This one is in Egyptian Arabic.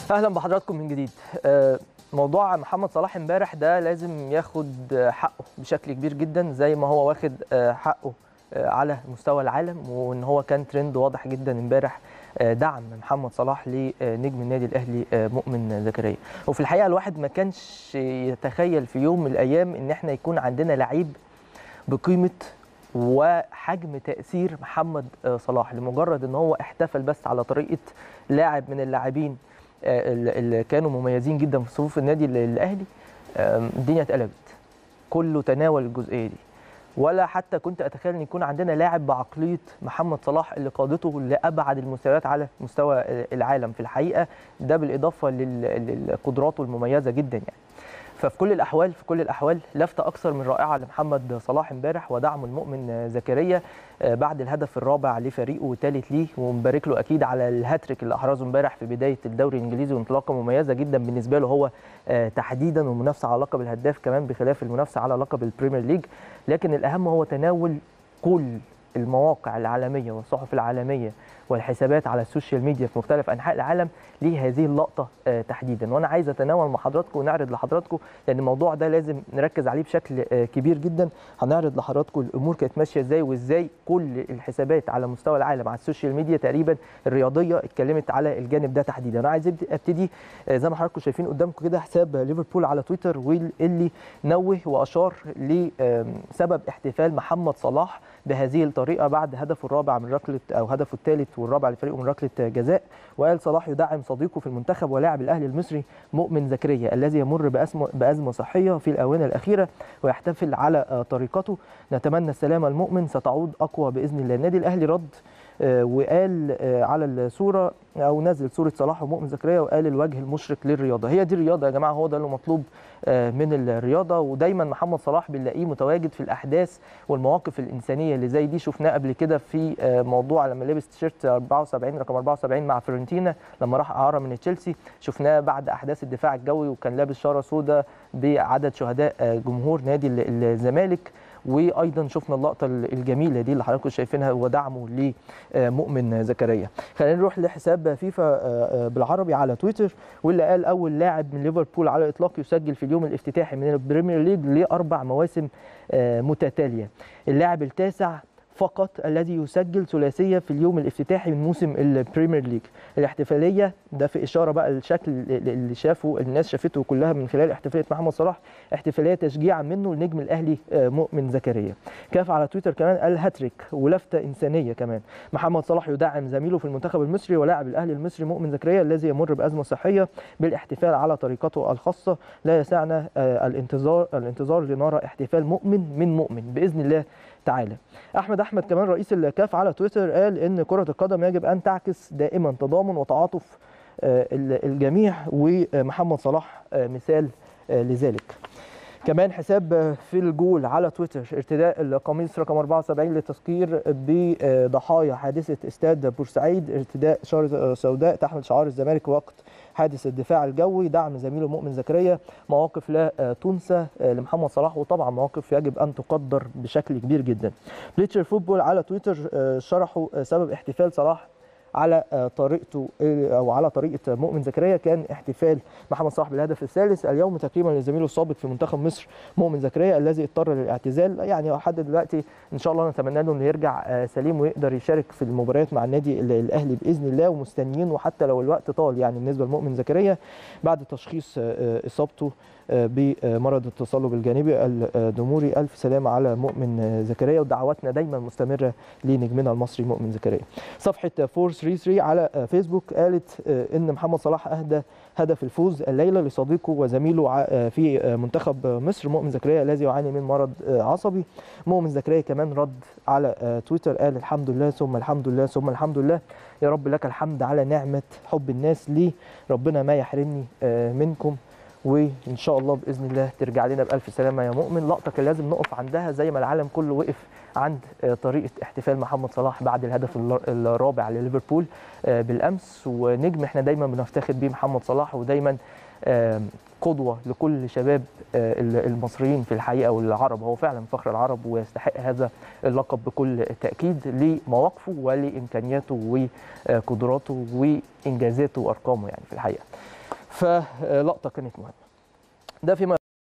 اهلا بحضراتكم من جديد آه، موضوع محمد صلاح امبارح ده لازم ياخد حقه بشكل كبير جدا زي ما هو واخد آه، حقه آه، على مستوى العالم وان هو كان ترند واضح جدا امبارح آه، دعم محمد صلاح لنجم النادي الاهلي آه، مؤمن زكريا وفي الحقيقه الواحد ما كانش يتخيل في يوم من الايام ان احنا يكون عندنا لعيب بقيمه وحجم تاثير محمد آه، صلاح لمجرد ان هو احتفل بس على طريقه لاعب من اللاعبين آه، اللي اللي كانوا مميزين جدا في صفوف النادي ال- الاهلي آم، الدنيا اتقلبت كله تناول الجزئيه دي ولا حتى كنت اتخيل ان يكون عندنا لاعب بعقليه محمد صلاح اللي قادته لابعد المستويات على مستوى آه، العالم في الحقيقه ده بالاضافه لل- لقدراته المميزه جدا يعني ففي كل الاحوال في كل الاحوال لفته اكثر من رائعه لمحمد صلاح امبارح ودعم المؤمن زكريا آه، بعد الهدف الرابع لفريقه والثالث ليه ومبارك له اكيد على الهاتريك اللي احرزه امبارح في بدايه الدوري الانجليزي وانطلاقه مميزه جدا بالنسبه له هو آه، تحديدا والمنافسه على لقب الهداف كمان بخلاف المنافسه على لقب البريمير ليج لكن الاهم هو تناول كل المواقع العالميه والصحف العالميه والحسابات على السوشيال ميديا في مختلف انحاء العالم لهذه اللقطه آه، تحديدا وانا عايز اتناول مع حضراتكم ونعرض لحضراتكم لان الموضوع ده لازم نركز عليه بشكل آه، كبير جدا هنعرض لحضراتكم الامور كانت ماشيه ازاي وازاي كل الحسابات على مستوى العالم على السوشيال ميديا تقريبا الرياضيه اتكلمت على الجانب ده تحديدا انا عايز أبت- ابتدي آه، زي ما حضراتكم شايفين قدامكم كده حساب ليفربول على تويتر واللي نوه واشار لسبب احتفال محمد صلاح بهذه الطريقه بعد هدفه الرابع من ركله او هدفه الثالث والرابع لفريقه من ركله جزاء وقال صلاح يدعم صديقه في المنتخب ولاعب الاهلي المصري مؤمن زكريا الذي يمر بأزمة, بازمه صحيه في الاونه الاخيره ويحتفل على آه، طريقته نتمنى السلامه المؤمن ستعود اقوى باذن الله النادي الاهلي رد آه، وقال آه، على الصوره او نزل صوره صلاح ومؤمن زكريا وقال الوجه المشرق للرياضه هي دي الرياضه يا جماعه هو ده اللي مطلوب آه، من الرياضه ودايما محمد صلاح بنلاقيه متواجد في الاحداث والمواقف الانسانيه اللي زي دي شفناه قبل كده في آه، موضوع لما لبس تيشيرت 74 رقم 74 مع فيورنتينا لما راح اعاره من تشيلسي شفناه بعد احداث الدفاع الجوي وكان لابس شاره سوداء بعدد شهداء آه، جمهور نادي ال- الزمالك وايضا شفنا اللقطه الجميله دي اللي حضراتكم شايفينها ودعمه لمؤمن زكريا خلينا نروح لحساب فيفا آه، آه، بالعربي على تويتر واللي قال اول لاعب من ليفربول على الاطلاق يسجل في اليوم الافتتاحي من البريمير ليج لاربع مواسم آه، متتاليه اللاعب التاسع فقط الذي يسجل ثلاثيه في اليوم الافتتاحي من موسم البريمير ليج الاحتفاليه ده في اشاره بقى الشكل اللي شافه الناس شافته كلها من خلال احتفاليه محمد صلاح احتفاليه تشجيعا منه لنجم الاهلي آه، مؤمن زكريا كاف على تويتر كمان قال هاتريك ولفته انسانيه كمان محمد صلاح يدعم زميله في المنتخب المصري ولاعب الاهلي المصري مؤمن زكريا الذي يمر بازمه صحيه بالاحتفال على طريقته الخاصه لا يسعنا آه، الانتظار الانتظار لنرى احتفال مؤمن من مؤمن باذن الله تعالى احمد احمد كمان رئيس الكاف على تويتر قال ان كره القدم يجب ان تعكس دائما تضامن وتعاطف آه، ال- الجميع ومحمد صلاح آه، مثال آه، لذلك كمان حساب آه، في الجول على تويتر ارتداء القميص رقم 74 للتذكير بضحايا حادثه استاد بورسعيد ارتداء شارة سوداء تحمل شعار الزمالك وقت حادث الدفاع الجوي دعم زميله مؤمن زكريا مواقف لا آه، تنسى آه، لمحمد صلاح وطبعا مواقف يجب ان تقدر بشكل كبير جدا بليتشر فوتبول على تويتر آه، شرحوا آه، سبب احتفال صلاح على آه، طريقته آه، او على طريقه مؤمن زكريا كان احتفال محمد صلاح بالهدف الثالث اليوم تكريما لزميله السابق في منتخب مصر مؤمن زكريا الذي اضطر للاعتزال يعني لحد دلوقتي ان شاء الله نتمنى له انه يرجع آه، سليم ويقدر يشارك في المباريات مع النادي ال- الاهلي باذن الله ومستنيين وحتى لو الوقت طال يعني بالنسبه لمؤمن زكريا بعد تشخيص آه، آه، اصابته آه، بمرض التصلب الجانبي الدموري الف سلامه على مؤمن آه، زكريا ودعواتنا دايما مستمره لنجمنا المصري مؤمن زكريا صفحه 433 على آه، فيسبوك قالت آه، ان محمد صلاح اهدى هدف الفوز الليله لصديقه وزميله ع- آه، في آه، منتخب مصر مؤمن زكريا الذي يعاني من مرض آه، عصبي مؤمن زكريا كمان رد على آه، تويتر قال الحمد لله ثم الحمد لله ثم الحمد لله يا رب لك الحمد على نعمه حب الناس لي ربنا ما يحرمني آه، منكم وان شاء الله باذن الله ترجع لنا بالف سلامه يا مؤمن لقطه كان لازم نقف عندها زي ما العالم كله وقف عند آه، طريقه احتفال محمد صلاح بعد الهدف الل- الرابع لليفربول آه، بالامس ونجم احنا دايما بنفتخر بيه محمد صلاح ودايما آم، قدوه لكل شباب آه، ال- المصريين في الحقيقه والعرب هو فعلا فخر العرب ويستحق هذا اللقب بكل تاكيد لمواقفه ولامكانياته وقدراته وانجازاته وارقامه يعني في الحقيقه فلقطه كانت مهمه ده فيما